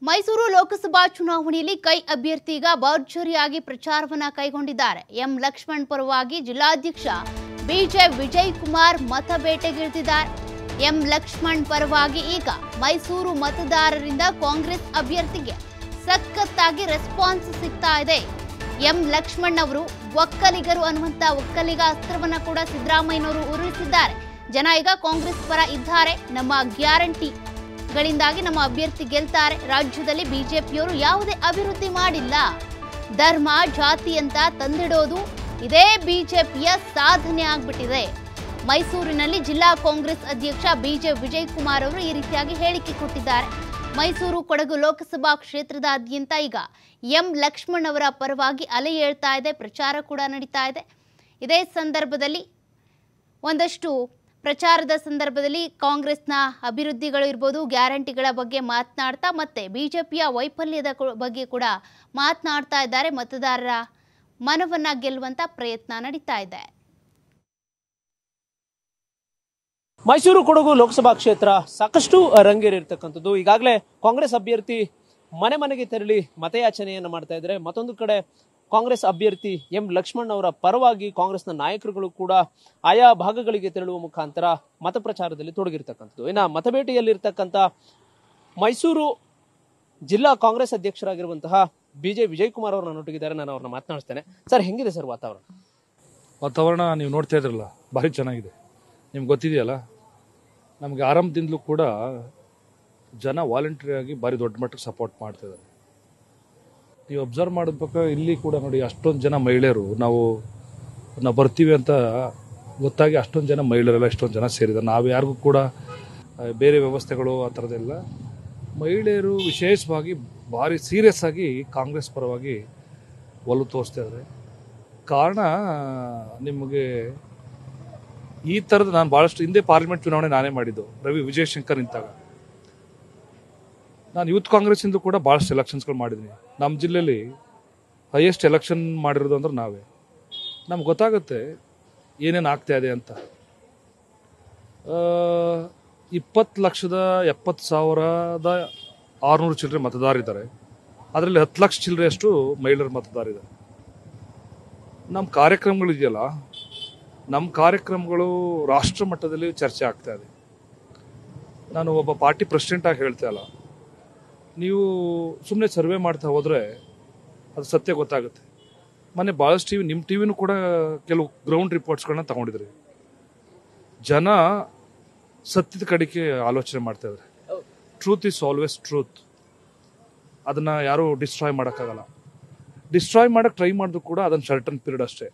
ಮೈಸೂರು ಲೋಕಸಭಾ ಚುನಾವಣೆಯಲ್ಲಿ ಕೈ ಅಭ್ಯರ್ಥಿ ಈಗ ಭರ್ಜರಿಯಾಗಿ ಪ್ರಚಾರವನ್ನ ಕೈಗೊಂಡಿದ್ದಾರೆ ಎಂ ಲಕ್ಷ್ಮಣ್ ಪರವಾಗಿ ಜಿಲ್ಲಾಧ್ಯಕ್ಷ ಬಿಜೆ ವಿಜಯ್ ಕುಮಾರ್ ಮತ ಬೇಟೆಗಿಳಿದಿದ್ದಾರೆ ಎಂ ಲಕ್ಷ್ಮಣ್ ಪರವಾಗಿ ಈಗ ಮೈಸೂರು ಮತದಾರರಿಂದ ಕಾಂಗ್ರೆಸ್ ಅಭ್ಯರ್ಥಿಗೆ ಸಖತ್ತಾಗಿ ರೆಸ್ಪಾನ್ಸ್ ಸಿಗ್ತಾ ಇದೆ ಎಂ ಲಕ್ಷ್ಮಣ್ ಅವರು ಒಕ್ಕಲಿಗರು ಅನ್ನುವಂತ ಒಕ್ಕಲಿಗ ಅಸ್ತ್ರವನ್ನ ಕೂಡ ಸಿದ್ದರಾಮಯ್ಯನವರು ಉರುಳಿಸಿದ್ದಾರೆ ಜನ ಈಗ ಕಾಂಗ್ರೆಸ್ ಪರ ಇದ್ದಾರೆ ನಮ್ಮ ಗ್ಯಾರಂಟಿ ಗಳಿಂದಾಗಿ ನಮ್ಮ ಅಭ್ಯರ್ಥಿ ಗೆಲ್ತಾರೆ ರಾಜ್ಯದಲ್ಲಿ ಬಿಜೆಪಿಯವರು ಯಾವುದೇ ಅಭಿವೃದ್ಧಿ ಮಾಡಿಲ್ಲ ಧರ್ಮ ಜಾತಿ ಅಂತ ತಂದಿಡೋದು ಇದೇ ಬಿಜೆಪಿಯ ಸಾಧನೆ ಆಗ್ಬಿಟ್ಟಿದೆ ಮೈಸೂರಿನಲ್ಲಿ ಜಿಲ್ಲಾ ಕಾಂಗ್ರೆಸ್ ಅಧ್ಯಕ್ಷ ಬಿಜೆ ವಿಜಯ್ ಕುಮಾರ್ ಅವರು ಈ ರೀತಿಯಾಗಿ ಹೇಳಿಕೆ ಕೊಟ್ಟಿದ್ದಾರೆ ಮೈಸೂರು ಕೊಡಗು ಲೋಕಸಭಾ ಕ್ಷೇತ್ರದಾದ್ಯಂತ ಈಗ ಎಂ ಲಕ್ಷ್ಮಣ್ ಅವರ ಪರವಾಗಿ ಅಲೆ ಏಳ್ತಾ ಇದೆ ಪ್ರಚಾರ ಕೂಡ ನಡೀತಾ ಇದೆ ಇದೇ ಸಂದರ್ಭದಲ್ಲಿ ಒಂದಷ್ಟು ಪ್ರಚಾರದ ಸಂದರ್ಭದಲ್ಲಿ ಕಾಂಗ್ರೆಸ್ನ ಅಭಿವೃದ್ಧಿಗಳು ಇರ್ಬೋದು ಗ್ಯಾರಂಟಿಗಳ ಬಗ್ಗೆ ಮಾತನಾಡ್ತಾ ಮತ್ತೆ ಬಿಜೆಪಿಯ ವೈಫಲ್ಯದ ಕು- ಬಗ್ಗೆ ಕೂಡ ಮಾತನಾಡ್ತಾ ಇದ್ದಾರೆ ಮತದಾರರ ಮನವನ್ನ ಗೆಲ್ಲುವಂತ ಪ್ರಯತ್ನ ನಡೀತಾ ಇದೆ ಮೈಸೂರು ಕೊಡಗು ಲೋಕಸಭಾ ಕ್ಷೇತ್ರ ಸಾಕಷ್ಟು ರಂಗೇರಿರ್ತಕ್ಕಂಥದ್ದು ಈಗಾಗಲೇ ಕಾಂಗ್ರೆಸ್ ಅಭ್ಯರ್ಥಿ ಮನೆ ಮನೆಗೆ ತೆರಳಿ ಮತಯಾಚನೆಯನ್ನ ಮಾಡ್ತಾ ಇದ್ದಾರೆ ಮತ್ತೊಂದು ಕಡೆ ಕಾಂಗ್ರೆಸ್ ಅಭ್ಯರ್ಥಿ ಎಂ ಲಕ್ಷ್ಮಣ್ ಅವರ ಪರವಾಗಿ ಕಾಂಗ್ರೆಸ್ನ ನಾಯಕರುಗಳು ಕೂಡ ಆಯಾ ಭಾಗಗಳಿಗೆ ತೆರಳುವ ಮುಖಾಂತರ ಮತ ಪ್ರಚಾರದಲ್ಲಿ ತೊಡಗಿರ್ತಕ್ಕಂಥದ್ದು ಇನ್ನು ಮತಬೇಟೆಯಲ್ಲಿರ್ತಕ್ಕಂಥ ಮೈಸೂರು ಜಿಲ್ಲಾ ಕಾಂಗ್ರೆಸ್ ಅಧ್ಯಕ್ಷರಾಗಿರುವಂತಹ ಬಿಜೆ ವಿಜಯ್ ಕುಮಾರ್ ಅವರು ನನ್ನೊಟ್ಟಿಗಿದ್ದಾರೆ ನಾನು ಅವ್ರನ್ನ ಮಾತನಾಡಿಸ್ತೇನೆ ಸರ್ ಹೆಂಗಿದೆ ಸರ್ ವಾತಾವರಣ ವಾತಾವರಣ ನೀವು ನೋಡ್ತಾ ಇದ್ರಲ್ಲ ಭಾರಿ ಚೆನ್ನಾಗಿದೆ ನಿಮ್ಗೆ ಗೊತ್ತಿದೆಯಲ್ಲ ನಮಗೆ ಆರಂಭದಿಂದಲೂ ಕೂಡ ಜನ ವಾಲಂಟಿಯರ್ ಆಗಿ ಭಾರಿ ದೊಡ್ಡ ಮಟ್ಟಕ್ಕೆ ಸಪೋರ್ಟ್ ಮಾಡ್ತಾ ಇದ್ದಾರೆ ನೀವು ಅಬ್ಸರ್ವ್ ಮಾಡಿದ ಪ್ರಕಾರ ಇಲ್ಲಿ ಕೂಡ ನೋಡಿ ಅಷ್ಟೊಂದು ಜನ ಮಹಿಳೆಯರು ನಾವು ನಾವು ಬರ್ತೀವಿ ಅಂತ ಗೊತ್ತಾಗಿ ಅಷ್ಟೊಂದು ಜನ ಮಹಿಳೆಯರೆಲ್ಲ ಇಷ್ಟೊಂದು ಜನ ಸೇರಿದ್ದಾರೆ ನಾವು ಯಾರಿಗೂ ಕೂಡ ಆ, ಬೇರೆ ವ್ಯವಸ್ಥೆಗಳು ಆ ಥರದ್ದೆಲ್ಲ ಮಹಿಳೆಯರು ವಿಶೇಷವಾಗಿ ಭಾರಿ ಸೀರಿಯಸ್ ಆಗಿ ಕಾಂಗ್ರೆಸ್ ಪರವಾಗಿ ಒಲವು ತೋರಿಸ್ತಾ ಇದ್ದಾರೆ ಕಾರಣ ನಿಮಗೆ ಈ ಥರದ ನಾನು ಭಾಳಷ್ಟು ಹಿಂದೆ ಪಾರ್ಲಿಮೆಂಟ್ ಚುನಾವಣೆ ನಾನೇ ಮಾಡಿದ್ದು ರವಿ ವಿಜಯಶಂಕರ್ ನಿಂತಾಗ ನಾನು ಯೂತ್ ಕಾಂಗ್ರೆಸ್ಸಿಂದ ಕೂಡ ಭಾಳಷ್ಟು ಎಲೆಕ್ಷನ್ಸ್ಗಳು ಮಾಡಿದ್ದೀನಿ ನಮ್ಮ ಜಿಲ್ಲೆಯಲ್ಲಿ ಹೈಯೆಸ್ಟ್ ಎಲೆಕ್ಷನ್ ಮಾಡಿರೋದು ಅಂದ್ರೆ ನಾವೇ ನಮ್ಗೆ ಗೊತ್ತಾಗುತ್ತೆ ಏನೇನು ಆಗ್ತಾ ಇದೆ ಅಂತ ಇಪ್ಪತ್ತು ಲಕ್ಷದ ಎಪ್ಪತ್ತು ಸಾವಿರದ ಆರುನೂರು ಚಿಲ್ಲರೆ ಮತದಾರಿದ್ದಾರೆ ಅದರಲ್ಲಿ ಹತ್ತು ಲಕ್ಷ ಚಿಲ್ಲರೆಯಷ್ಟು ಮಹಿಳೆಯರ ಮತದಾರಿದ್ದಾರೆ ನಮ್ಮ ಕಾರ್ಯಕ್ರಮಗಳಿದೆಯಲ್ಲ ನಮ್ಮ ಕಾರ್ಯಕ್ರಮಗಳು ರಾಷ್ಟ್ರ ಮಟ್ಟದಲ್ಲಿ ಚರ್ಚೆ ಆಗ್ತಾ ಇದೆ ನಾನು ಒಬ್ಬ ಪಾರ್ಟಿ ಪ್ರೆಸಿಡೆಂಟ್ ಆಗಿ ಹೇಳ್ತಾ ಇಲ್ಲ ನೀವು ಸುಮ್ಮನೆ ಸರ್ವೆ ಮಾಡ್ತಾ ಹೋದರೆ ಅದು ಸತ್ಯ ಗೊತ್ತಾಗುತ್ತೆ ಮೊನ್ನೆ ಭಾಳಷ್ಟು ಟಿವಿ ನಿಮ್ಮ ಟಿವಿನೂ ಕೂಡ ಕೆಲವು ಗ್ರೌಂಡ್ ರಿಪೋರ್ಟ್ಸ್ಗಳನ್ನ ತಗೊಂಡಿದ್ರಿ ಜನ ಸತ್ಯದ ಕಡೆಗೆ ಆಲೋಚನೆ ಮಾಡ್ತಾ ಇದ್ದಾರೆ ಟ್ರೂತ್ ಇಸ್ ಆಲ್ವೇಸ್ ಟ್ರೂತ್ ಅದನ್ನ ಯಾರು ಡಿಸ್ಟ್ರಾಯ್ ಮಾಡೋಕ್ಕಾಗಲ್ಲ ಡಿಸ್ಟ್ರಾಯ್ ಮಾಡಕ್ ಟ್ರೈ ಮಾಡಿದ್ರು ಕೂಡ ಅದನ್ನ ಸರ್ಟನ್ ಪೀರಿಯಡ್ ಅಷ್ಟೇ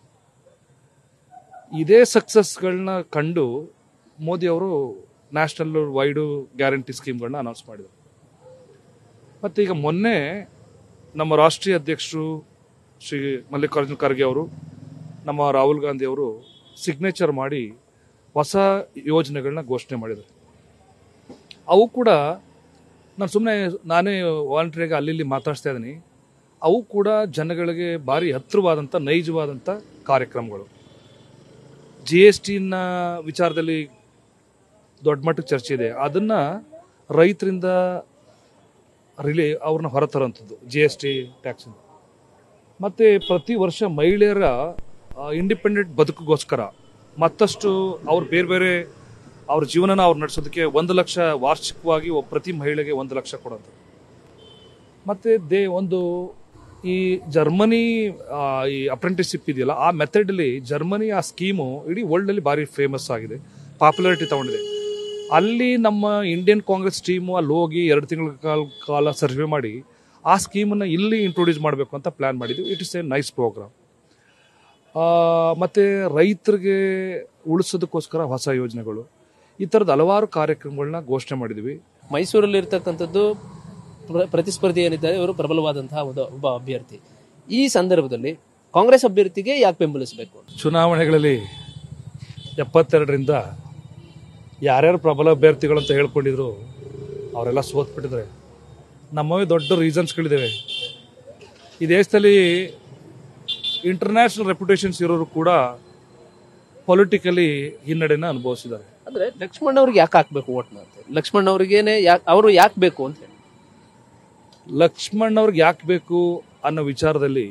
ಇದೇ ಸಕ್ಸಸ್ಗಳನ್ನ ಕಂಡು ಮೋದಿ ಅವರು ನ್ಯಾಷನಲ್ ವೈಡು ಗ್ಯಾರಂಟಿ ಸ್ಕೀಮ್ಗಳನ್ನ ಅನೌನ್ಸ್ ಮಾಡಿದರು ಮತ್ತು ಈಗ ಮೊನ್ನೆ ನಮ್ಮ ರಾಷ್ಟ್ರೀಯ ಅಧ್ಯಕ್ಷರು ಶ್ರೀ ಮಲ್ಲಿಕಾರ್ಜುನ ಖರ್ಗೆ ಅವರು ನಮ್ಮ ರಾಹುಲ್ ಗಾಂಧಿ ಅವರು ಸಿಗ್ನೇಚರ್ ಮಾಡಿ ಹೊಸ ಯೋಜನೆಗಳನ್ನ ಘೋಷಣೆ ಮಾಡಿದರು ಅವು ಕೂಡ ನಾನು ಸುಮ್ಮನೆ ನಾನೇ ವಾಲಂಟಿಯರ್ಗೆ ಅಲ್ಲಿ ಇಲ್ಲಿ ಮಾತಾಡ್ಸ್ತಾ ಇದ್ದೀನಿ ಅವು ಕೂಡ ಜನಗಳಿಗೆ ಭಾರಿ ಹತ್ತಿರವಾದಂಥ ನೈಜವಾದಂಥ ಕಾರ್ಯಕ್ರಮಗಳು ಜಿ ಎಸ್ ಟಿನ ವಿಚಾರದಲ್ಲಿ ದೊಡ್ಡ ಮಟ್ಟಕ್ಕೆ ಚರ್ಚೆ ಇದೆ ಅದನ್ನ ರೈತರಿಂದ ರಿಲೇ ಅವ್ರನ್ನ ಹೊರತರೋಂಥದ್ದು ಜಿ ಎಸ್ ಟಿ ಟ್ಯಾಕ್ಸ್ ಮತ್ತೆ ಪ್ರತಿ ವರ್ಷ ಮಹಿಳೆಯರ ಇಂಡಿಪೆಂಡೆಂಟ್ ಬದುಕಿಗೋಸ್ಕರ ಮತ್ತಷ್ಟು ಅವ್ರು ಬೇರೆ ಬೇರೆ ಅವ್ರ ಜೀವನನ ಅವ್ರು ನಡೆಸೋದಕ್ಕೆ ಒಂದು ಲಕ್ಷ ವಾರ್ಷಿಕವಾಗಿ ಒಬ್ಬ ಪ್ರತಿ ಮಹಿಳೆಗೆ ಒಂದು ಲಕ್ಷ ಕೊಡೋದು ಮತ್ತೆ ದೇ ಒಂದು ಈ ಜರ್ಮನಿ ಆ, ಈ ಅಪ್ರೆಂಟಿಸ್ಶಿಪ್ ಇದೆಯಲ್ಲ ಆ ಮೆಥಡಲ್ಲಿ ಜರ್ಮನಿ ಆ ಸ್ಕೀಮು ಇಡೀ ವರ್ಲ್ಡಲ್ಲಿ ಭಾರಿ ಫೇಮಸ್ ಆಗಿದೆ ಪಾಪ್ಯುಲಾರಿಟಿ ತಗೊಂಡಿದೆ ಅಲ್ಲಿ ನಮ್ಮ ಇಂಡಿಯನ್ ಕಾಂಗ್ರೆಸ್ ಟೀಮು ಅಲ್ಲಿ ಹೋಗಿ ಎರಡು ತಿಂಗಳ ಕಾಲ ಕಾಲ ಸರ್ವೆ ಮಾಡಿ ಆ ಸ್ಕೀಮನ್ನು ಇಲ್ಲಿ ಇಂಟ್ರೊಡ್ಯೂಸ್ ಮಾಡಬೇಕು ಅಂತ ಪ್ಲ್ಯಾನ್ ಮಾಡಿದ್ವಿ it is a nice program ಮತ್ತು ರೈತರಿಗೆ ಉಳಿಸೋದಕ್ಕೋಸ್ಕರ ಹೊಸ ಯೋಜನೆಗಳು ಈ ಥರದ ಹಲವಾರು ಕಾರ್ಯಕ್ರಮಗಳನ್ನ ಘೋಷಣೆ ಮಾಡಿದ್ವಿ ಮೈಸೂರಲ್ಲಿ ಇರ್ತಕ್ಕಂಥದ್ದು ಪ್ರ- ಪ್ರತಿಸ್ಪರ್ಧಿ ಏನಿದ್ದಾರೆ ಇವರು ಪ್ರಬಲವಾದಂತಹ ಒಂದು ಒಬ್ಬ ಅಭ್ಯರ್ಥಿ ಈ ಸಂದರ್ಭದಲ್ಲಿ ಕಾಂಗ್ರೆಸ್ ಅಭ್ಯರ್ಥಿಗೆ ಯಾಕೆ ಬೆಂಬಲಿಸಬೇಕು ಚುನಾವಣೆಗಳಲ್ಲಿ ಎಪ್ಪತ್ತೆರಡರಿಂದ ಯಾರ್ಯಾರು ಪ್ರಬಲ ಅಭ್ಯರ್ಥಿಗಳು ಅಂತ ಹೇಳ್ಕೊಂಡಿದ್ರು ಅವರೆಲ್ಲ ಸೋತ್ಬಿಟ್ಟಿದ್ದಾರೆ ನಮ್ಮವೇ ದೊಡ್ಡ ರೀಸನ್ಸ್ಗಳಿದ್ದಾವೆ ಈ ದೇಶದಲ್ಲಿ ಇಂಟರ್ನ್ಯಾಷನಲ್ ರೆಪ್ಯುಟೇಷನ್ಸ್ ಇರೋರು ಕೂಡ ಪೊಲಿಟಿಕಲಿ ಹಿನ್ನಡೆನ ಅನುಭವಿಸಿದ್ದಾರೆ ಅಂದ್ರೆ ಲಕ್ಷ್ಮಣ್ ಅವ್ರಿಗೆ ಯಾಕೆ ಹಾಕ್ಬೇಕು ಓಟ್ನ ಅಂತ ಲಕ್ಷ್ಮಣ್ ಅವ್ರಿಗೇನೆ ಯಾಕೆ ಅವರು ಯಾಕೆ ಬೇಕು ಅಂತ ಹೇಳಿ ಲಕ್ಷ್ಮಣ್ ಅವ್ರಿಗೆ ಯಾಕೆ ಬೇಕು ಅನ್ನೋ ವಿಚಾರದಲ್ಲಿ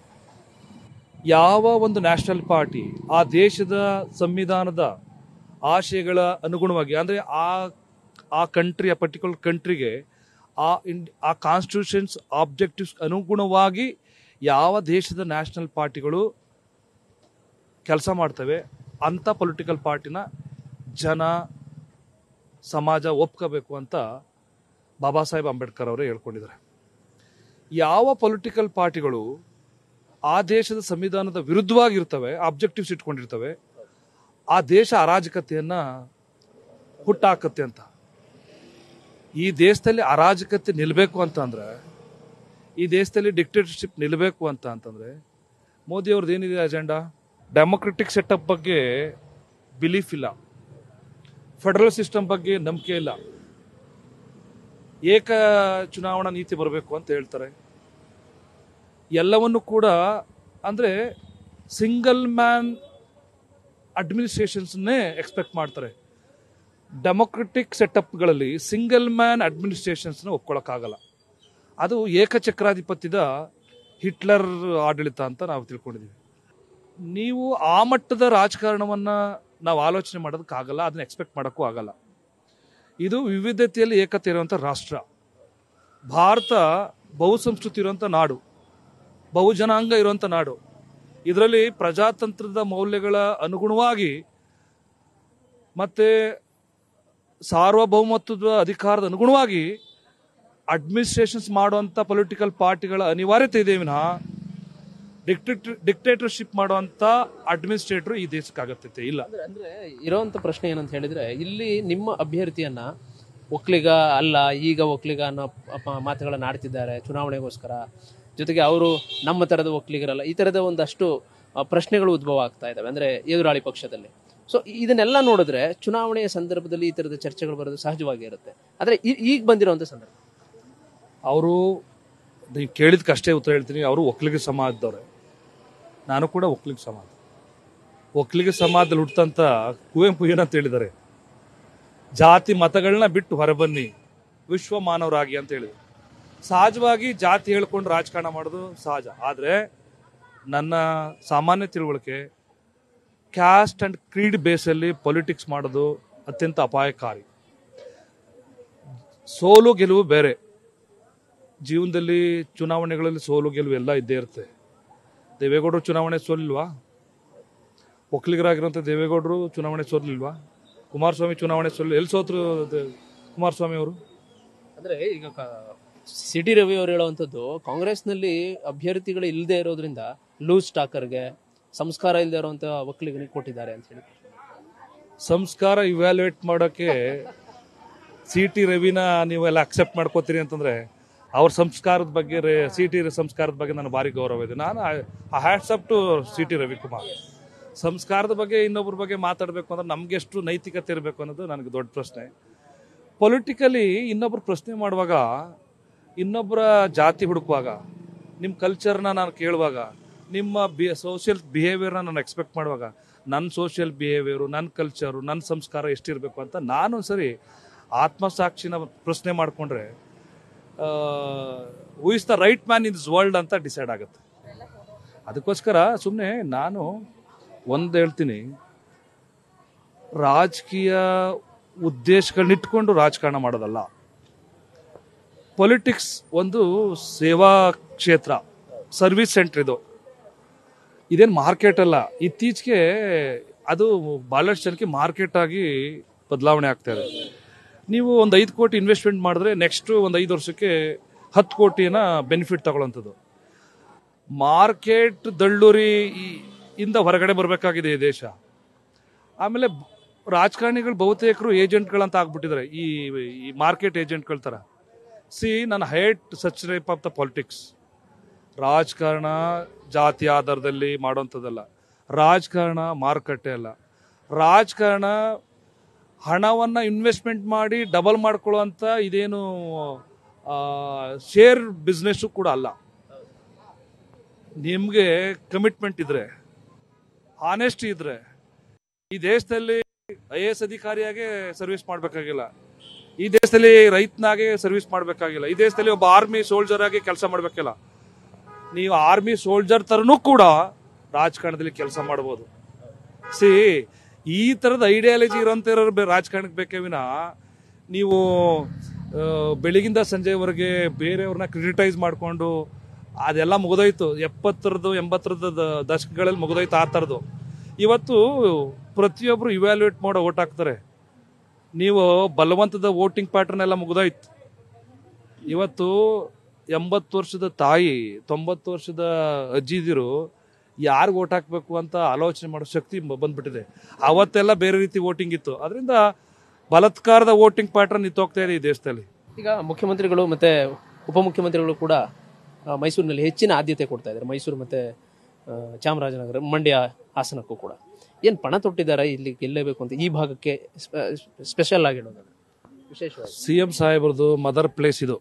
ಯಾವ ಒಂದು ನ್ಯಾಷನಲ್ ಪಾರ್ಟಿ ಆ ದೇಶದ ಸಂವಿಧಾನದ ಆಶಯಗಳ ಅನುಗುಣವಾಗಿ ಅಂದರೆ ಆ ಆ ಕಂಟ್ರಿ ಆ ಪರ್ಟಿಕ್ಯುಲರ್ ಕಂಟ್ರಿಗೆ ಆ ಇನ್ ಆ ಕಾನ್ಸ್ಟಿಟ್ಯೂಷನ್ಸ್ ಆಬ್ಜೆಕ್ಟಿವ್ಸ್ ಅನುಗುಣವಾಗಿ ಯಾವ ದೇಶದ ನ್ಯಾಷನಲ್ ಪಾರ್ಟಿಗಳು ಕೆಲಸ ಮಾಡ್ತವೆ ಅಂಥ ಪೊಲಿಟಿಕಲ್ ಪಾರ್ಟಿನ ಜನ ಸಮಾಜ ಒಪ್ಕೋಬೇಕು ಅಂತ ಬಾಬಾ ಸಾಹೇಬ್ ಅಂಬೇಡ್ಕರ್ ಅವರೇ ಹೇಳ್ಕೊಂಡಿದ್ದಾರೆ ಯಾವ ಪೊಲಿಟಿಕಲ್ ಪಾರ್ಟಿಗಳು ಆ ದೇಶದ ಸಂವಿಧಾನದ ವಿರುದ್ಧವಾಗಿರ್ತವೆ ಆಬ್ಜೆಕ್ಟಿವ್ಸ್ ಇಟ್ಕೊಂಡಿರ್ತವೆ ಆ ದೇಶ ಅರಾಜಕತೆಯನ್ನ ಹುಟ್ಟಾಕತ್ತೆ ಅಂತ ಈ ದೇಶದಲ್ಲಿ ಅರಾಜಕತೆ ನಿಲ್ಲಬೇಕು ಅಂತ ಅಂದ್ರೆ ಈ ದೇಶದಲ್ಲಿ ಡಿಕ್ಟೇಟರ್ಶಿಪ್ ನಿಲ್ಲಬೇಕು ಅಂತ ಅಂತಂದ್ರೆ ಮೋದಿ ಅವ್ರದ್ದು ಏನಿದೆ ಅಜೆಂಡಾ ಡೆಮೊಕ್ರೆಟಿಕ್ ಸೆಟಪ್ ಬಗ್ಗೆ ಬಿಲೀಫ್ ಇಲ್ಲ ಫೆಡರಲ್ ಸಿಸ್ಟಮ್ ಬಗ್ಗೆ ನಂಬಿಕೆ ಇಲ್ಲ ಏಕ ಚುನಾವಣಾ ನೀತಿ ಬರಬೇಕು ಅಂತ ಹೇಳ್ತಾರೆ ಎಲ್ಲವನ್ನು ಕೂಡ ಅಂದ್ರೆ ಸಿಂಗಲ್ ಮ್ಯಾನ್ ಅಡ್ಮಿನಿಸ್ಟ್ರೇಷನ್ಸ್ನೇ ಎಕ್ಸ್ಪೆಕ್ಟ್ ಮಾಡ್ತಾರೆ ಡೆಮೊಕ್ರೆಟಿಕ್ ಸೆಟಪ್ಗಳಲ್ಲಿ ಸಿಂಗಲ್ ಮ್ಯಾನ್ ಅಡ್ಮಿನಿಸ್ಟ್ರೇಷನ್ಸ್ನ ಒಪ್ಕೊಳ್ಳೋಕ್ಕಾಗಲ್ಲ ಅದು ಏಕಚಕ್ರಾಧಿಪತ್ಯದ ಹಿಟ್ಲರ್ ಆಡಳಿತ ಅಂತ ನಾವು ತಿಳ್ಕೊಂಡಿದ್ದೀವಿ ನೀವು ಆ ಮಟ್ಟದ ರಾಜಕಾರಣವನ್ನ ನಾವು ಆಲೋಚನೆ ಮಾಡೋದಕ್ಕಾಗಲ್ಲ ಅದನ್ನ ಎಕ್ಸ್ಪೆಕ್ಟ್ ಮಾಡೋಕ್ಕೂ ಆಗಲ್ಲ ಇದು ವಿವಿಧತೆಯಲ್ಲಿ ಏಕತೆ ಇರುವಂಥ ರಾಷ್ಟ್ರ ಭಾರತ ಬಹುಸಂಸ್ಕೃತಿ ಇರುವಂಥ ನಾಡು ಬಹುಜನಾಂಗ ಇರುವಂಥ ನಾಡು ಇದರಲ್ಲಿ ಪ್ರಜಾತಂತ್ರದ ಮೌಲ್ಯಗಳ ಅನುಗುಣವಾಗಿ ಮತ್ತೆ ಸಾರ್ವಭೌಮತ್ವದ ಅಧಿಕಾರದ ಅನುಗುಣವಾಗಿ ಅಡ್ಮಿನಿಸ್ಟ್ರೇಷನ್ಸ್ ಮಾಡುವಂಥ ಪೊಲಿಟಿಕಲ್ ಪಾರ್ಟಿಗಳ ಅನಿವಾರ್ಯತೆ ಇದೆ ವಿನಃ ಡಿಕ್ಟೇಟರ್ ಡಿಕ್ಟೇಟರ್ಶಿಪ್ ಮಾಡುವಂಥ ಅಡ್ಮಿನಿಸ್ಟ್ರೇಟರ್ ಈ ದೇಶಕ್ಕಾಗತ್ತೈತೆ ಇಲ್ಲ ಅಂದ್ರೆ ಅಂದ್ರೆ ಇರೋಂಥ ಪ್ರಶ್ನೆ ಏನಂತ ಹೇಳಿದ್ರೆ ಇಲ್ಲಿ ನಿಮ್ಮ ಅಭ್ಯರ್ಥಿಯನ್ನ ಒಕ್ಲಿಗ ಅಲ್ಲ ಈಗ ಒಕ್ಲಿಗ ಅನ್ನೋ ಪ- ಮಾತುಗಳನ್ನ ಆಡ್ತಿದ್ದಾರೆ ಚುನಾವಣೆಗೋಸ್ಕರ ಜೊತೆಗೆ ಅವರು ನಮ್ಮ ತರದ ಒಕ್ಲಿಗರಲ್ಲ ಈ ತರದ ಒಂದಷ್ಟು ಆ, ಪ್ರಶ್ನೆಗಳು ಉದ್ಭವ ಆಗ್ತಾ ಇದಾವೆ ಅಂದ್ರೆ ಎದುರಾಳಿ ಪಕ್ಷದಲ್ಲಿ ಸೊ ಇದನ್ನೆಲ್ಲ ನೋಡಿದ್ರೆ ಚುನಾವಣೆಯ ಸಂದರ್ಭದಲ್ಲಿ ಈ ತರದ ಚರ್ಚೆಗಳು ಬರೋದು ಸಹಜವಾಗಿ ಇರುತ್ತೆ ಆದ್ರೆ ಈ- ಈಗ ಬಂದಿರುವಂತ ಸಂದರ್ಭ ಅವರು ನೀವು ಕೇಳಿದ್ಕೆ ಅಷ್ಟೇ ಉತ್ತರ ಹೇಳ್ತೀನಿ ಅವರು ಒಕ್ಕಲಿಗ ಸಮಾಜದವ್ರೆ ನಾನು ಕೂಡ ಒಕ್ಕಲಿಗ ಸಮಾಜ ಒಕ್ಕಲಿಗ ಸಮಾಜದಲ್ಲಿ ಹುಟ್ಟಂತ ಕುವೆಂಪು ಏನಂತ ಹೇಳಿದ್ದಾರೆ ಜಾತಿ ಮತಗಳನ್ನ ಬಿಟ್ಟು ಹೊರಬನ್ನಿ ವಿಶ್ವ ಮಾನವರಾಗಿ ಅಂತ ಹೇಳಿದ್ರು ಸಹಜವಾಗಿ ಜಾತಿ ಹೇಳ್ಕೊಂಡು ರಾಜಕಾರಣ ಮಾಡೋದು ಸಹಜ ಆದರೆ ನನ್ನ ಸಾಮಾನ್ಯ ತಿಳುವಳಿಕೆ ಕ್ಯಾಸ್ಟ್ ಅಂಡ್ ಕ್ರೀಡ್ ಬೇಸಲ್ಲಿ ಪೊಲಿಟಿಕ್ಸ್ ಮಾಡೋದು ಅತ್ಯಂತ ಅಪಾಯಕಾರಿ ಸೋಲು ಗೆಲುವು ಬೇರೆ ಜೀವನದಲ್ಲಿ ಚುನಾವಣೆಗಳಲ್ಲಿ ಸೋಲು ಗೆಲುವು ಎಲ್ಲ ಇದ್ದೇ ಇರುತ್ತೆ ದೇವೇಗೌಡರು ಚುನಾವಣೆ ಸೋಲಿಲ್ವಾ ಒಕ್ಕಲಿಗರಾಗಿರುವಂಥ ದೇವೇಗೌಡರು ಚುನಾವಣೆ ಸೋಲಿಲ್ವಾ ಕುಮಾರಸ್ವಾಮಿ ಚುನಾವಣೆ ಸೋಲ್ ಎಲ್ಲಿ ಸೋತ್ರು ದ- ಕುಮಾರಸ್ವಾಮಿ ಅವರು ಅಂದ್ರೆ ಈಗ ಸಿ ಟಿ ರವಿ ಅವರು ಹೇಳುವಂಥದ್ದು ಕಾಂಗ್ರೆಸ್ನಲ್ಲಿ ಅಭ್ಯರ್ಥಿಗಳು ಇಲ್ಲದೆ ಇರೋದ್ರಿಂದ ಲೂಸ್ ಟಾಕರ್ಗೆ ಸಂಸ್ಕಾರ ಇಲ್ಲದೆ ಇರುವಂತ ಒಕ್ಕಲಿಗನಿಗೆ ಕೊಟ್ಟಿದ್ದಾರೆ ಅಂತ ಹೇಳಿ ಸಂಸ್ಕಾರ ಇವ್ಯಾಲ್ಯೂಯೇಟ್ ಮಾಡೋಕ್ಕೆ ಸಿ ಟಿ ರವಿನ ನೀವೆಲ್ಲ ಅಕ್ಸೆಪ್ಟ್ ಮಾಡ್ಕೋತೀರಿ ಅಂತಂದ್ರೆ ಅವ್ರ ಸಂಸ್ಕಾರದ ಬಗ್ಗೆ ಸಿ ಟಿ ಸಂಸ್ಕಾರದ ಬಗ್ಗೆ ನನಗೆ ಭಾರಿ ಗೌರವ ಇದೆ ನಾನು hats off to C T Ravikumar ಸಂಸ್ಕಾರದ ಬಗ್ಗೆ ಇನ್ನೊಬ್ಬರ ಬಗ್ಗೆ ಮಾತಾಡಬೇಕು ಅಂದ್ರೆ ನಮ್ಗೆ ಎಷ್ಟು ನೈತಿಕತೆ ಇರಬೇಕು ಅನ್ನೋದು ನನಗೆ ದೊಡ್ಡ ಪ್ರಶ್ನೆ ಪೊಲಿಟಿಕಲಿ ಇನ್ನೊಬ್ರು ಪ್ರಶ್ನೆ ಮಾಡುವಾಗ ಇನ್ನೊಬ್ಬರ ಜಾತಿ ಹುಡುಕುವಾಗ ನಿಮ್ಮ ಕಲ್ಚರ್ನ ನಾನು ಕೇಳುವಾಗ ನಿಮ್ಮ ಬಿ ಸೋಷಿಯಲ್ ಬಿಹೇವಿಯರ್ನ ನಾನು ಎಕ್ಸ್ಪೆಕ್ಟ್ ಮಾಡುವಾಗ ನನ್ನ ಸೋಷಿಯಲ್ ಬಿಹೇವಿಯರು ನನ್ನ ಕಲ್ಚರು ನನ್ನ ಸಂಸ್ಕಾರ ಎಷ್ಟಿರಬೇಕು ಅಂತ ನಾನು ಸರಿ ಆತ್ಮಸಾಕ್ಷಿನ ಪ್ರಶ್ನೆ ಮಾಡಿಕೊಂಡ್ರೆ who is the right man in this world ಅಂತ ಡಿಸೈಡ್ ಆಗುತ್ತೆ ಅದಕ್ಕೋಸ್ಕರ ಸುಮ್ಮನೆ ನಾನು ಒಂದು ಹೇಳ್ತೀನಿ ರಾಜಕೀಯ ಉದ್ದೇಶಗಳನ್ನಿಟ್ಕೊಂಡು ರಾಜಕಾರಣ ಮಾಡೋದಲ್ಲ ಪೊಲಿಟಿಕ್ಸ್ ಒಂದು ಸೇವಾ ಕ್ಷೇತ್ರ ಸರ್ವಿಸ್ ಸೆಂಟರ್ ಇದು ಇದೇನು ಮಾರ್ಕೆಟ್ ಅಲ್ಲ ಇತ್ತೀಚೆಗೆ ಅದು ಭಾಳಷ್ಟು ಜನಕ್ಕೆ ಮಾರ್ಕೆಟ್ ಆಗಿ ಬದಲಾವಣೆ ಆಗ್ತಾ ಇದೆ ನೀವು ಒಂದು ಐದು ಕೋಟಿ ಇನ್ವೆಸ್ಟ್ಮೆಂಟ್ ಮಾಡಿದ್ರೆ ನೆಕ್ಸ್ಟ್ ಒಂದು ಐದು ವರ್ಷಕ್ಕೆ ಹತ್ತು ಕೋಟಿನ ಬೆನಿಫಿಟ್ ತಗೊಳ್ಳೋಂಥದ್ದು ಮಾರ್ಕೆಟ್ ದಳ್ಳೂರಿ ಈ- ಇಂದ ಹೊರಗಡೆ ಬರಬೇಕಾಗಿದೆ ಈ ದೇಶ ಆಮೇಲೆ ಬ- ರಾಜಕಾರಣಿಗಳು ಬಹುತೇಕರು ಏಜೆಂಟ್ಗಳಂತ ಆಗ್ಬಿಟ್ಟಿದ್ದಾರೆ ಈ ಈ ಮಾರ್ಕೆಟ್ ಏಜೆಂಟ್ಗಳ ಥರ ಸಿ ನನ್ನ height such type of the politics ರಾಜಕಾರಣ ಜಾತಿ ಆಧಾರದಲ್ಲಿ ಮಾಡೋಂಥದ್ದಲ್ಲ ರಾಜಕಾರಣ ಮಾರುಕಟ್ಟೆ ಅಲ್ಲ ರಾಜಕಾರಣ ಹಣವನ್ನು ಇನ್ವೆಸ್ಟ್ಮೆಂಟ್ ಮಾಡಿ ಡಬಲ್ ಮಾಡ್ಕೊಳ್ಳುವಂಥ ಇದೇನು ಶೇರ್ ಬಿಸ್ನೆಸ್ಸು ಕೂಡ ಅಲ್ಲ ನಿಮಗೆ ಕಮಿಟ್ಮೆಂಟ್ ಇದ್ರೆ ಆನೆಸ್ಟಿ ಇದ್ರೆ ಈ ದೇಶದಲ್ಲಿ ಐ ಎ ಎಸ್ ಅಧಿಕಾರಿಯಾಗೆ ಸರ್ವಿಸ್ ಮಾಡಬೇಕಾಗಿಲ್ಲ ಈ ದೇಶದಲ್ಲಿ ರೈತನಾಗೆ ಸರ್ವಿಸ್ ಮಾಡಬೇಕಾಗಿಲ್ಲ ಈ ದೇಶದಲ್ಲಿ ಒಬ್ಬ ಆರ್ಮಿ ಸೋಲ್ಜರ್ ಆಗಿ ಕೆಲಸ ಮಾಡಬೇಕಿಲ್ಲ ನೀವು ಆರ್ಮಿ ಸೋಲ್ಜರ್ ತರನೂ ಕೂಡ ರಾಜಕಾರಣದಲ್ಲಿ ಕೆಲಸ ಮಾಡ್ಬೋದು ಸಿ ಈ ತರದ ಐಡಿಯಾಲಜಿ ಇರೋಂಥ ರಾಜಕಾರಣಕ್ಕೆ ಬೇಕೇ ವಿನ ನೀವು ಆ, ಬೆಳಗಿಂದ ಸಂಜೆವರೆಗೆ ಬೇರೆಯವ್ರನ್ನ ಕ್ರಿಟಿಟೈಸ್ ಮಾಡಿಕೊಂಡು ಅದೆಲ್ಲ ಮುಗಿದೋಯ್ತು ಎಪ್ಪತ್ತರದ್ದು ಎಂಬತ್ತರದ್ದು ದ- ದಶಕಗಳಲ್ಲಿ ಮುಗಿದೋಯ್ತು ಆ ಥರದ್ದು ಇವತ್ತು ಪ್ರತಿಯೊಬ್ಬರು ಇವ್ಯಾಲ್ಯೂಯೇಟ್ ಮಾಡೋ ಓಟ್ ಹಾಕ್ತಾರೆ ನೀವು ಬಲವಂತದ ವೋಟಿಂಗ್ ಪ್ಯಾಟರ್ನ್ ಎಲ್ಲ ಮುಗಿದೋಯ್ತು ಇವತ್ತು ಎಂಬತ್ತು ವರ್ಷದ ತಾಯಿ ತೊಂಬತ್ತು ವರ್ಷದ ಅಜ್ಜಿದಿರು ಯಾರಿಗೆ ಓಟ್ ಹಾಕಬೇಕು ಅಂತ ಆಲೋಚನೆ ಮಾಡೋ ಶಕ್ತಿ ಬ- ಬಂದ್ಬಿಟ್ಟಿದೆ ಅವತ್ತೆಲ್ಲ ಬೇರೆ ರೀತಿ ವೋಟಿಂಗ್ ಇತ್ತು ಅದರಿಂದ ಬಲಾತ್ಕಾರದ ವೋಟಿಂಗ್ ಪ್ಯಾಟರ್ನ್ ನಿಂತೋಗ್ತಾ ಇದೆ ಈ ದೇಶದಲ್ಲಿ ಈಗ ಮುಖ್ಯಮಂತ್ರಿಗಳು ಮತ್ತೆ ಉಪಮುಖ್ಯಮಂತ್ರಿಗಳು ಕೂಡ ಆ, ಮೈಸೂರಿನಲ್ಲಿ ಹೆಚ್ಚಿನ ಆದ್ಯತೆ ಕೊಡ್ತಾ ಇದ್ದಾರೆ ಮೈಸೂರು ಮತ್ತೆ ಆ, ಚಾಮರಾಜನಗರ ಮಂಡ್ಯ ಹಾಸನಕ್ಕೂ ಕೂಡ ಏನ್ ಪಣ ತೊಟ್ಟಿದ್ದಾರೆ ಇಲ್ಲಿ ಗೆಲ್ಲೇಬೇಕು ಅಂತ ಈ ಭಾಗಕ್ಕೆ ಸ್ಪೆಷಲ್ ಆಗಿ ಹೇಳೋದಾದ್ರೆ ವಿಶೇಷವಾಗಿ ಸಿ ಎಂ ಸಾಹೇಬ್ರದ್ದು ಮದರ್ ಪ್ಲೇಸ್ ಇದು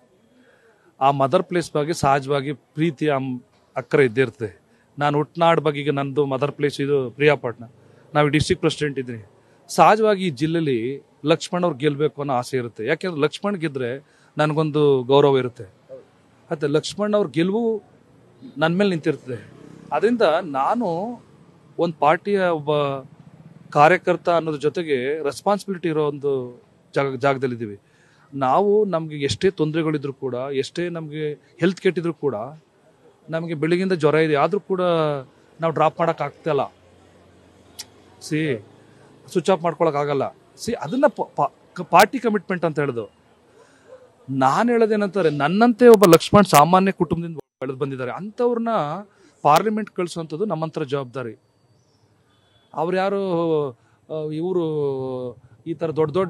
ಆ ಮದರ್ ಪ್ಲೇಸ್ ಬಗ್ಗೆ ಸಹಜವಾಗಿ ಪ್ರೀತಿ ಅಮ್- ಅಕ್ಕರೆ ಇದ್ದೇ ಇರ್ತದೆ ನಾನು ಹುಟ್ನಾಡ್ ಬಗ್ಗೆ ಈಗ ನಂದು ಮದರ್ ಪ್ಲೇಸ್ ಇದು ಪ್ರಿಯಾಪಟ್ನ ನಾವು ಡಿಸ್ಟ್ರಿಕ್ಟ್ ಪ್ರೆಸಿಡೆಂಟ್ ಇದ್ದೀನಿ ಸಹಜವಾಗಿ ಈ ಜಿಲ್ಲೆಲಿ ಲಕ್ಷ್ಮಣ್ ಅವ್ರು ಗೆಲ್ಲಬೇಕು ಅನ್ನೋ ಆಸೆ ಇರುತ್ತೆ ಯಾಕೆಂದ್ರೆ ಲಕ್ಷ್ಮಣ್ ಗೆದ್ರೆ ನನಗೊಂದು ಗೌರವ ಇರುತ್ತೆ ಮತ್ತೆ ಲಕ್ಷ್ಮಣ್ ಅವ್ರ ಗೆಲುವು ನನ್ನ ಮೇಲೆ ನಿಂತಿರ್ತದೆ ಅದರಿಂದ ನಾನು ಒಂದು ಪಾರ್ಟಿಯ ಒಬ್ಬ ಕಾರ್ಯಕರ್ತ ಅನ್ನೋದ್ರ ಜೊತೆಗೆ ರೆಸ್ಪಾನ್ಸಿಬಿಲಿಟಿ ಇರೋ ಒಂದು ಜಾಗ ಜಾಗದಲ್ಲಿದ್ದೀವಿ ನಾವು ನಮಗೆ ಎಷ್ಟೇ ತೊಂದರೆಗಳಿದ್ರು ಕೂಡ ಎಷ್ಟೇ ನಮಗೆ ಹೆಲ್ತ್ ಕೆಟ್ಟಿದ್ರು ಕೂಡ ನಮಗೆ ಬೆಳಗಿಂದ ಜ್ವರ ಇದೆ ಆದರೂ ಕೂಡ ನಾವು ಡ್ರಾಪ್ ಮಾಡೋಕ್ಕಾಗ್ತಾಯಿಲ್ಲ ಸಿ ಸ್ವಿಚ್ ಆಫ್ ಮಾಡ್ಕೊಳಕ್ಕಾಗಲ್ಲ ಸಿ ಅದನ್ನ ಪಾರ್ಟಿ ಕಮಿಟ್ಮೆಂಟ್ ಅಂತ ಹೇಳೋದು ನಾನು ಹೇಳೋದೇನಂತಾರೆ ನನ್ನಂತೆ ಒಬ್ಬ ಲಕ್ಷ್ಮಣ್ ಸಾಮಾನ್ಯ ಕುಟುಂಬದಿಂದ ಬೆಳೆದು ಬಂದಿದ್ದಾರೆ ಅಂಥವ್ರನ್ನ ಪಾರ್ಲಿಮೆಂಟ್ ಕಳಿಸುವಂಥದ್ದು ನಮ್ಮಂತರ ಜವಾಬ್ದಾರಿ ಅವ್ರು ಯಾರು ಇವರು ಈ ಥರ ದೊಡ್ಡ ದೊಡ್ಡ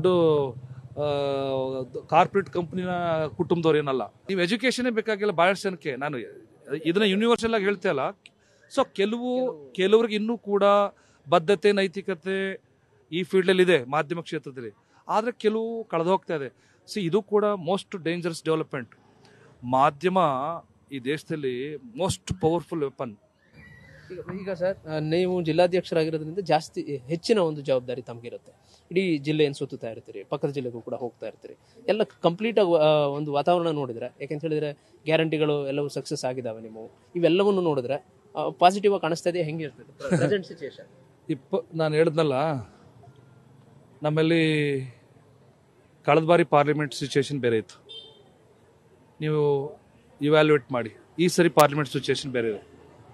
ಕಾರ್ಪೊರೇಟ್ ಕಂಪ್ನಿನ ಕುಟುಂಬದವ್ರು ಏನಲ್ಲ ನೀವು ಎಜುಕೇಶನೇ ಬೇಕಾಗಿಲ್ಲ ಭಾಳಷ್ಟು ಜನಕ್ಕೆ ನಾನು ಇದನ್ನ ಯೂನಿವರ್ಸಲ್ ಆಗಿ ಹೇಳ್ತಾ ಇಲ್ಲ ಸೊ ಕೆಲವು ಕೆಲವ್ರಿಗೆ ಇನ್ನೂ ಕೂಡ ಬದ್ಧತೆ ನೈತಿಕತೆ ಈ ಫೀಲ್ಡಲ್ಲಿ ಇದೆ ಮಾಧ್ಯಮ ಕ್ಷೇತ್ರದಲ್ಲಿ ಆದರೆ ಕೆಲವು ಕಳೆದು ಹೋಗ್ತಾ ಇದೆ ಸಿ ಇದು ಕೂಡ ಮೋಸ್ಟ್ ಡೇಂಜರಸ್ ಡೆವಲಪ್ಮೆಂಟ್ ಮಾಧ್ಯಮ ಈ ದೇಶದಲ್ಲಿ ಮೋಸ್ಟ್ ಪವರ್ಫುಲ್ ವೆಪನ್ ಈಗ ಈಗ ಸರ್ ಆ, ನೀವು ಜಿಲ್ಲಾಧ್ಯಕ್ಷರಾಗಿರೋದ್ರಿಂದ ಜಾಸ್ತಿ ಹೆಚ್ಚಿನ ಒಂದು ಜವಾಬ್ದಾರಿ ತಮಗಿರುತ್ತೆ ಇಡೀ ಜಿಲ್ಲೆಯನ್ನು ಸುತ್ತುತ್ತಾ ಇರ್ತೀರಿ ಪಕ್ಕದ ಜಿಲ್ಲೆಗೂ ಕೂಡ ಹೋಗ್ತಾ ಇರ್ತೀರಿ ಎಲ್ಲ ಕಂಪ್ಲೀಟ್ ಆಗಿ ಆ, ಒಂದು ವಾತಾವರಣ ನೋಡಿದ್ರೆ ಯಾಕೆಂತ ಹೇಳಿದ್ರೆ ಗ್ಯಾರಂಟಿಗಳು ಎಲ್ಲವೂ ಸಕ್ಸಸ್ ಆಗಿದಾವೆ ನೀವು ಇವೆಲ್ಲವನ್ನು ನೋಡಿದ್ರೆ ಪಾಸಿಟಿವ್ ಆಗಿ ಕಾಣಿಸ್ತಾ ಇದೆಯಾ ಹೆಂಗಿರ್ತದೆ ಪ್ರೆಸೆಂಟ್ ಸಿಚುಯೇಷನ್ ಇಪ್ಪ ನಾನು ಹೇಳಿದ್ನಲ್ಲ ನಮ್ಮಲ್ಲಿ ಕಳೆದ ಬಾರಿ ಪಾರ್ಲಿಮೆಂಟ್ ಸಿಚುಯೇಷನ್ ಬೇರೆ ಇತ್ತು ನೀವು ಇವ್ಯಾಲ್ಯೂಯೇಟ್ ಮಾಡಿ ಈ ಸರಿ ಪಾರ್ಲಿಮೆಂಟ್ ಸಿಚುಯೇಷನ್ ಬೇರೆ ಇದೆ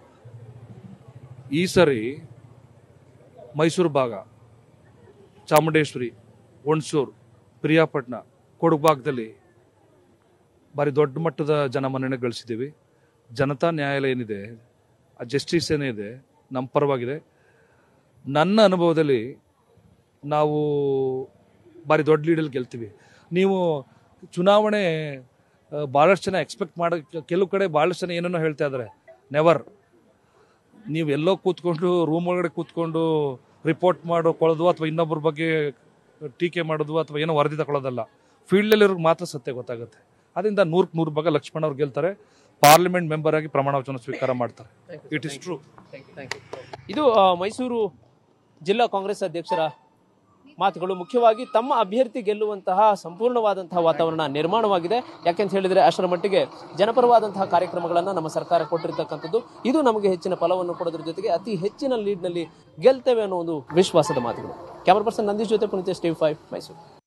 ಈ ಸರಿ ಮೈಸೂರು ಭಾಗ ಚಾಮುಂಡೇಶ್ವರಿ ಹುಣಸೂರು ಪ್ರಿಯಾಪಟ್ಟಣ ಕೊಡಗು ಭಾಗದಲ್ಲಿ ಭಾರಿ ದೊಡ್ಡ ಮಟ್ಟದ ಜನಮನ್ನಣೆ ಗಳಿಸಿದ್ದೀವಿ ಜನತಾ ನ್ಯಾಯಾಲಯ ಏನಿದೆ ಆ ಜಸ್ಟಿಸ್ ಏನಿದೆ ನಮ್ಮ ಪರವಾಗಿದೆ ನನ್ನ ಅನುಭವದಲ್ಲಿ ನಾವು ಭಾರಿ ದೊಡ್ಡ ಲೀಡಲ್ಲಿ ಗೆಲ್ತೀವಿ ನೀವು ಚುನಾವಣೆ ಆ, ಭಾಳಷ್ಟು ಜನ ಎಕ್ಸ್ಪೆಕ್ಟ್ ಮಾಡೋ ಕೆಲವು ಕಡೆ ಭಾಳಷ್ಟು ಜನ ಏನೇನೋ ಹೇಳ್ತಾ ಇದ್ದಾರೆ ನೆವರ್ ನೀವು ಎಲ್ಲೋ ಕೂತ್ಕೊಂಡು ರೂಮ್ ಒಳಗಡೆ ಕೂತ್ಕೊಂಡು ರಿಪೋರ್ಟ್ ಮಾಡೋಕೊಳ್ಳೋದು ಅಥವಾ ಇನ್ನೊಬ್ಬರ ಬಗ್ಗೆ ಟೀಕೆ ಮಾಡೋದು ಅಥವಾ ಏನೋ ವರದಿ ತಗೊಳ್ಳೋದಲ್ಲ ಫೀಲ್ಡಲ್ಲಿರೋರ್ಗೆ ಮಾತ್ರ ಸತ್ಯ ಗೊತ್ತಾಗುತ್ತೆ ಅದರಿಂದ ನೂರಕ್ಕೆ ನೂರು ಭಾಗ ಲಕ್ಷ್ಮಣ್ ಅವ್ರು ಗೆಲ್ತಾರೆ ಪಾರ್ಲಿಮೆಂಟ್ ಮೆಂಬರ್ ಆಗಿ ಪ್ರಮಾಣ ವಚನ ಸ್ವೀಕಾರ ಮಾಡ್ತಾರೆ ಇಟ್ ಇಸ್ ಟ್ರೂ ಇದು ಆ, ಮೈಸೂರು ಜಿಲ್ಲಾ ಕಾಂಗ್ರೆಸ್ ಅಧ್ಯಕ್ಷರ ಮಾತುಗಳು ಮುಖ್ಯವಾಗಿ ತಮ್ಮ ಅಭ್ಯರ್ಥಿ ಗೆಲ್ಲುವಂತಹ ಸಂಪೂರ್ಣವಾದಂತಹ ವಾತಾವರಣ ನಿರ್ಮಾಣವಾಗಿದೆ ಯಾಕೆಂತ ಹೇಳಿದ್ರೆ ಅಷ್ಟರ ಮಟ್ಟಿಗೆ ಜನಪರವಾದಂತಹ ಕಾರ್ಯಕ್ರಮಗಳನ್ನ ನಮ್ಮ ಸರ್ಕಾರ ಕೊಟ್ಟಿರ್ತಕ್ಕಂಥದ್ದು ಇದು ನಮಗೆ ಹೆಚ್ಚಿನ ಫಲವನ್ನು ಕೊಡೋದ್ರ ಜೊತೆಗೆ ಅತಿ ಹೆಚ್ಚಿನ ಲೀಡ್ನಲ್ಲಿ ಗೆಲ್ತೇವೆ ಅನ್ನೋ ಒಂದು ವಿಶ್ವಾಸದ ಮಾತುಗಳು ಕ್ಯಾಮರಾ ಪರ್ಸನ್ ನಂದೀಶ್ ಜೊತೆ ಪುನೀತ್ ಸ್ಟೀವ್ ಫೈವ್ ಮೈಸೂರು